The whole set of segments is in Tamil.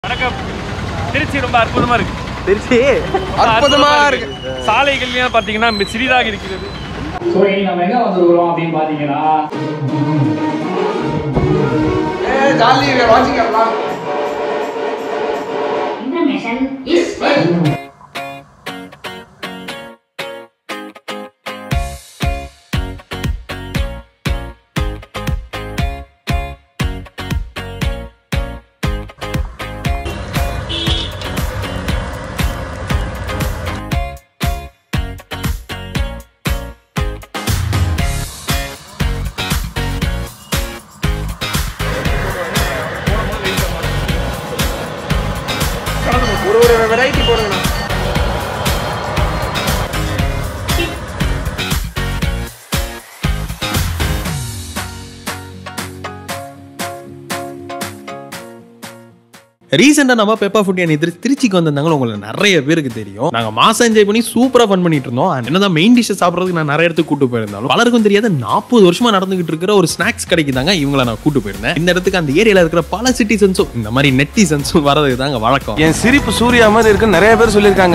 வணக்கம் திருச்சி ரொம்ப அற்புதமா இருக்கு திருச்சி ரொம்ப அற்புதமா இருக்கு சாலைகள்லாம் பாத்தீங்கன்னா மிக சிறிதாக இருக்கிறது ஸோ இன்னைக்கு நம்ம எங்க வந்துருக்கிறோம் அப்படின்னு பாத்தீங்கன்னா ஜாலி வாட்சிங் அப்பலாம் Information is filled. ஒரு ஒரு வெரைட்டி போடுங்கண்ணா ரீசெண்டாக நம்ம பெப்பா ஃபுட்டி அணி திரு திருச்சிக்கு வந்திருந்தாங்க உங்களுக்கு நிறைய பேருக்கு தெரியும் நாங்கள் மாசம் என்ஜாய் பண்ணி சூப்பராக ஃபன் பண்ணிட்டு இருந்தோம் And என்னதான் மெயின் டிஷ்ஷை சாப்பிட்றதுக்கு நான் நிறைய இடத்துக்கு கூட்டு போயிருந்தாலும் பலருக்கும் தெரியாத நாற்பது வருஷமா நடந்துகிட்டு இருக்கிற ஒரு ஸ்நாக்ஸ் கடைக்கு தாங்க இவங்களை நான் கூட்டு போயிருந்தேன் இந்த இடத்துக்கு அந்த ஏரியாவில் இருக்கிற பல சிட்டிசன்ஸும் இந்த மாதிரி நெட்டிசன்ஸும் வரதுக்கு தாங்க வழக்கம் என் சிரிப்பு சூர்யா மாதிரி இருக்குன்னு நிறைய பேர் சொல்லியிருக்காங்க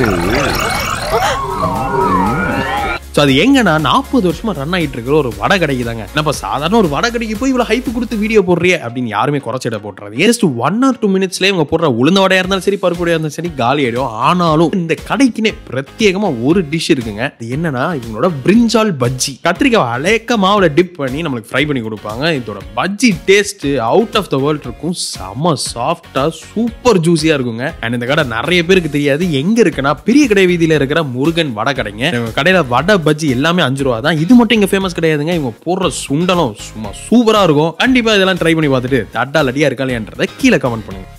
ஸோ அது எங்கன்னா நாற்பது வருஷமா ரன் ஆகிட்டு இருக்கிற ஒரு வடை கடைக்கு தாங்க நம்ம சாதாரண ஒரு வடை கடைக்கு போய் இவ்வளோ ஹைப் கொடுத்து வீடியோ போடுறியே அப்படின்னு யாருமே குறைச்சிட போட்டுறது ஜஸ்ட் ஒன் ஆர் டூ மினிட்ஸ்லேயே இவங்க போடுற உளுந்த வடையா இருந்தாலும் சரி பருப்பு வடையா இருந்தாலும் சரி காலி ஆயிடும் ஆனாலும் இந்த கடைக்குனே பிரத்யேகமா ஒரு டிஷ் இருக்குங்க அது என்னன்னா இவங்களோட பிரிஞ்சால் பஜ்ஜி கத்திரிக்காய் அலேக்க மாவுல டிப் பண்ணி நம்மளுக்கு ஃப்ரை பண்ணி கொடுப்பாங்க இதோட bajji taste out of the world இருக்கும் செம சாஃப்டா சூப்பர் ஜூஸியா இருக்குங்க அண்ட் இந்த கடை நிறைய பேருக்கு தெரியாது எங்க இருக்குன்னா பெரிய கடை வீதியில இருக்கிற முருகன் வடை கடைங்க இவங்க கடையில வடை பஜ்ஜி எல்லாமே அஞ்சு ரூபா தான் இது மட்டும் இங்க ஃபேமஸ் கிடையாதுங்க இவங்க போடுற சுண்டலும் சும்மா சூப்பரா இருக்கும் கண்டிப்பா இதெல்லாம் ட்ரை பண்ணி பார்த்துட்டு தட்டா லடியா இருக்கா இல்லையான்றதை கீழே கமெண்ட் பண்ணுங்க